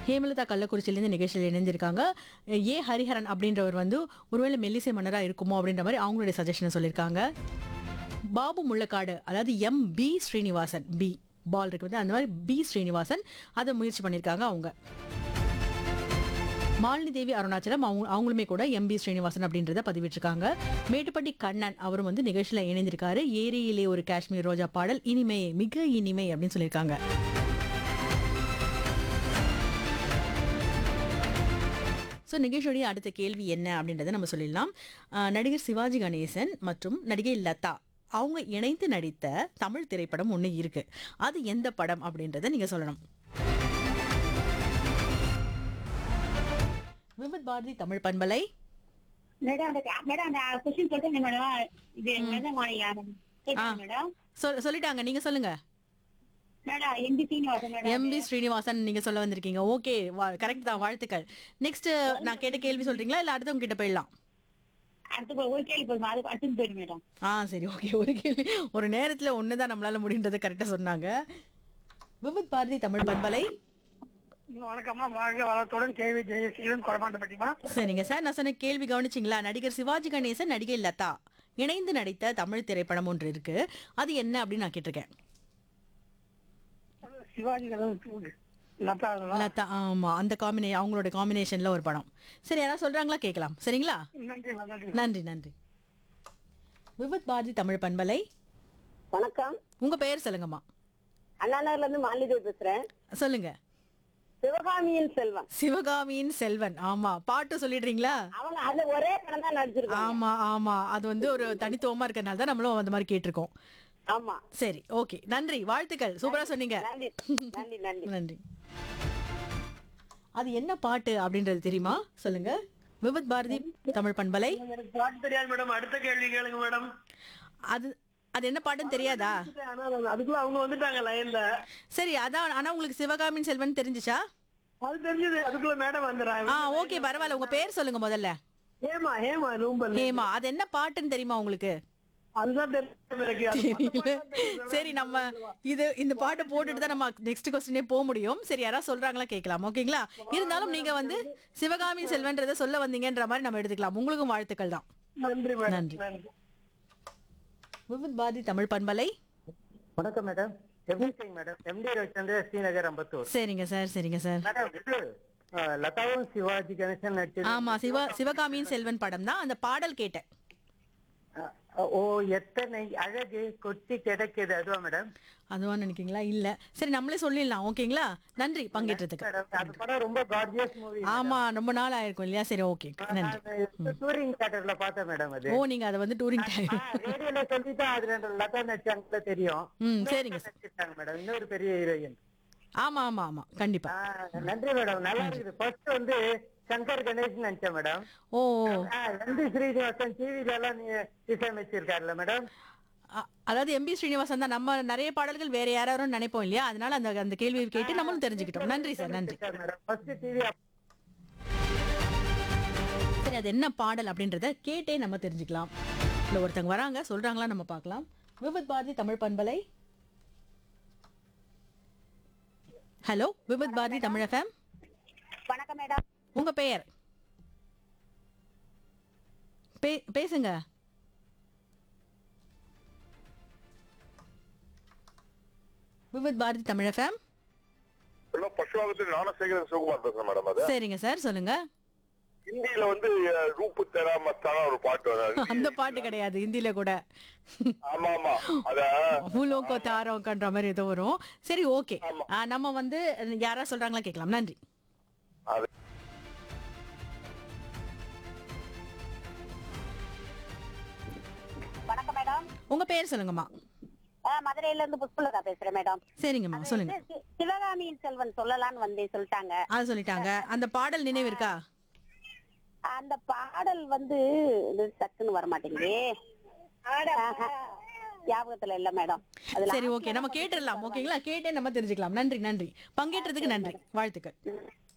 ஹேமலதா கள்ளக்குறிச்சியிலேருந்து நிகழ்ச்சியில் இணைந்திருக்காங்க ஏ ஹரிஹரன் அப்படின்றவர் வந்து ஒருவேளை மெல்லிசை மன்னராக இருக்குமோ அப்படின்ற மாதிரி அவங்களுடைய சஜஷனை சொல்லியிருக்காங்க பாபு முள்ளக்காடு அதாவது M P Srinivasan P Paul இருக்கு வந்து அந்த மாதிரி பி ஸ்ரீனிவாசன் அதை முயற்சி பண்ணியிருக்காங்க அவங்க மாலினி தேவி அருணாச்சலம் அவங்க அவங்களுமே கூட எம்பி ஸ்ரீனிவாசன் அப்படின்றத பதிவிட்டிருக்காங்க மேட்டுப்பட்டி கண்ணன் அவரும் வந்து நிகழ்ச்சியில் இணைந்திருக்காரு ஏரியிலே ஒரு காஷ்மீர் ரோஜா பாடல் இனிமை மிக இனிமை அப்படின்னு சொல்லியிருக்காங்க ஸோ நிகழ்ச்சியுடைய அடுத்த கேள்வி என்ன அப்படின்றத நம்ம சொல்லிடலாம் அஹ், நடிகர் சிவாஜி கணேசன் மற்றும் நடிகை லதா அவங்க இணைந்து நடித்த தமிழ் திரைப்படம் ஒன்று இருக்கு அது எந்த படம் அப்படின்றத நீங்க சொல்லணும் விவித் பாரதி தமிழ் பண்பலை மேடம் அந்த மேடம் அந்த கொஸ்டின் சொல்லிட்டு மேடம் இது எந்த மாநிலம் கேட்டா மேடம் சொல் சொல்லிட்டாங்க நீங்க சொல்லுங்க madam MP Srinivasan madam MP Srinivasan நீங்க சொல்ல வந்திருக்கீங்க ஓகே கரெக்ட் தான் வாழ்த்துக்கள் நெக்ஸ்ட் நான் கேட்ட கேள்வி சொல்றீங்களா இல்ல அடுத்தவங்க கிட்ட போயிடலாம் அடுத்து போய் ஒரு கேள்வி போதும் அதுக்கு அடுத்து போயிடும் மேடம் ஆ சரி ஓகே ஒரு கேள்வி ஒரு நேரத்துல ஒண்ணுதான் நம்மளால முடின்றதை கரெக்டா சொன்னாங்க விவித் பாரதி தமிழ் பண்பலை வணக்கம்மா வாழ்க வளத்துடன் கேவி ஜெயசீலன் குழப்பாண்டப்பட்டிமா சரிங்க சார் நான் சொன்ன கேள்வி கவனிச்சிங்களா நடிகர் சிவாஜி கணேசன் நடிகை லதா இணைந்து நடித்த தமிழ் திரைப்படம் ஒன்று இருக்கு அது என்ன அப்படின்னு நான் கேட்டிருக்கேன் சிவாஜி கணேசன் லதா அதெல்லாம். லதா ஆமா அந்த காம்பினே அவங்களோட காம்பினேஷன்ல ஒரு படம் சரி யாராவது சொல்றாங்களா கேட்கலாம் சரிங்களா நன்றி நன்றி நன்றி நன்றி விவித் பாரதி தமிழ் பண்பலை வணக்கம் உங்க பெயர் சொல்லுங்கம்மா அண்ணா நகர்ல இருந்து மாலிதேவி பேசுறேன் சொல்லுங்க சிவகாமியின் செல்வம் சிவகாமியின் செல்வன் ஆமா பாட்டு சொல்லிடுறீங்களா அவங்க அந்த ஒரே படம் தான் நடிச்சிருக்காங்க ஆமா ஆமா அது வந்து ஒரு தனித்துவமா இருக்கறனால தான் நம்மளும் அந்த மாதிரி கேட்டிருக்கோம் ஆமா சரி ஓகே நன்றி வாழ்த்துக்கள் சூப்பரா சொன்னீங்க நன்றி நன்றி நன்றி நன்றி அது என்ன பாட்டு அப்படின்றது தெரியுமா சொல்லுங்க விவித் பாரதி தமிழ் பண்பலை எனக்கு பாட்டு தெரியாது மேடம் அடுத்த கேள்வி கேளுங்க மேடம் அது அது என்ன பாட்டுன்னு தெரியாதா ஆனா நான் அதுக்குள்ள அவங்க வந்துட்டாங்க லைன்ல சரி அதான் ஆனா உங்களுக்கு சிவகாமியின் செல்வன் தெரிஞ்சுச்சா அது தெரிஞ்சது அதுக்குள்ள மேடம் ஆ வந்துடுறாங்க ஓகே பரவாயில்ல உங்க பேர் சொல்லுங்க முதல்ல ஹேமா ஹேமா ரூம்பல் ஹேமா அது என்ன பாட்டுன்னு தெரியுமா உங்களுக்கு அதுதான் தெரியும் எனக்கு அது தெரியல. சரி நம்ம இது இந்த பாட்டை போட்டுட்டு தான் நம்ம நெக்ஸ்ட் கொஸ்டினே போக முடியும் சரி யாராவது சொல்றாங்களா கேட்கலாம் ஓகேங்களா இருந்தாலும் நீங்க வந்து சிவகாமி செல்வன்றதை சொல்ல வந்தீங்கன்ற மாதிரி நம்ம எடுத்துக்கலாம் உங்களுக்கும் வாழ்த்துக்கள் தான் நன்றி மேடம் நன்றி. நன்றி விவித் பாரதி தமிழ் பண்பலை வணக்கம் மேடம் எப்படி இருக்கீங்க மேடம் எம்டி ரவிச்சந்திர ஸ்ரீநகர் அம்பத்தூர் சரிங்க சார் சரிங்க சார் மேடம் இது அஹ், லதாவும் சிவாஜி கணேசன் நடிச்சது ஆமா சிவா சிவகாமியின் செல்வன் படம் தான் அந்த பாடல் கேட்டேன் அஹ், ஓ எத்தனை அழகு கொட்டி கிடக்குது அதுவா மேடம் அதுவா நினைக்கிறீங்களா இல்ல சரி நம்மளே சொல்லிடலாம் ஓகேங்களா நன்றி பங்கேற்றதுக்கு மேடம் அந்த படம் ரொம்ப கார்ஜியஸ் மூவி ஆமா ரொம்ப நாள் ஆயிருக்கும் இல்லையா சரி ஓகே நன்றி டூரிங் தியேட்டர்ல பார்த்தேன் மேடம் அது ஓ நீங்க அதை வந்து டூரிங் டைம் ரேடியோல சொல்லிட்டு அதுல அந்த லதா நடிச்சாங்களே தெரியும் ம் சரிங்க சார் நடிச்சிருக்காங்க மேடம் இன்னொரு பெரிய ஹீரோயின் ஆமா ஆமா ஆமா கண்டிப்பா நன்றி மேடம் நல்லா இருக்குது ஃபர்ஸ்ட் வந்து சங்கர் கணேஷ் நினைச்சேன் மேடம் ஓ எம்பி ஸ்ரீனிவாசன் டிவில எல்லாம் நீ இசையமைச்சிருக்காருல்ல மேடம் அ- அதாவது எம்பி ஸ்ரீனிவாசன் தான் நம்ம நிறைய பாடல்கள் வேற யாரும் நினைப்போம் இல்லையா அதனால அந்த அந்த கேள்வியை கேட்டு நம்மளும் தெரிஞ்சுக்கிட்டோம் நன்றி சார் நன்றி மேடம் ஃபர்ஸ்ட் டிவி சரி அது என்ன பாடல் அப்படின்றத கேட்டே நம்ம தெரிஞ்சுக்கலாம் இல்ல ஒருத்தங்க வராங்க சொல்றாங்களா நம்ம பார்க்கலாம் விவித் பாரதி தமிழ் பண்பலை ஹலோ விவித் பாரதி தமிழ் எஃப்எம் வணக்கம் மேடம் உங்க பெயர் பே- பேசுங்க விவித் பாரதி தமிழ் எஃப்எம் ஹலோ பசுவாகத்தில் ஞானசேகரன் சிவகுமார் பேசுறேன் மேடம் அது சரிங்க சார் சொல்லுங்க ஹிந்தியில வந்து அஹ், ரூப்பு தெரா மஸ்தான ஒரு பாட்டு வரும். அந்த பாட்டு கிடையாது ஹிந்தில கூட ஆமா ஆமா அத பூலோக்கோ தாரோக்கன்ற மாதிரி ஏதோ வரும் சரி ஓகே நம்ம வந்து யாரா சொல்றாங்களா கேட்கலாம் நன்றி அது வணக்கம் மேடம் உங்க பேர் சொல்லுங்கம்மா ஆ, மதுரையில இருந்து புஷ்பலதா பேசுறேன் மேடம் சரிங்கம்மா சொல்லுங்க சி- சிவகாமியின் செல்வன் சொல்லலாம்னு வந்து சொல்லிட்டாங்க அது சொல்லிட்டாங்க அந்த பாடல் நினைவு இருக்கா அந்த பாடல் வந்து இது டக்குன்னு வர மாட்டேங்குது ஆஹா. ஞாபகத்துல இல்ல மேடம் அதுல சரி ஓகே நம்ம கேட்டுடலாம் ஓகேங்களா கேட்டே நம்ம தெரிஞ்சுக்கலாம் நன்றி நன்றி பங்கேற்றதுக்கு நன்றி வாழ்த்துக்கள்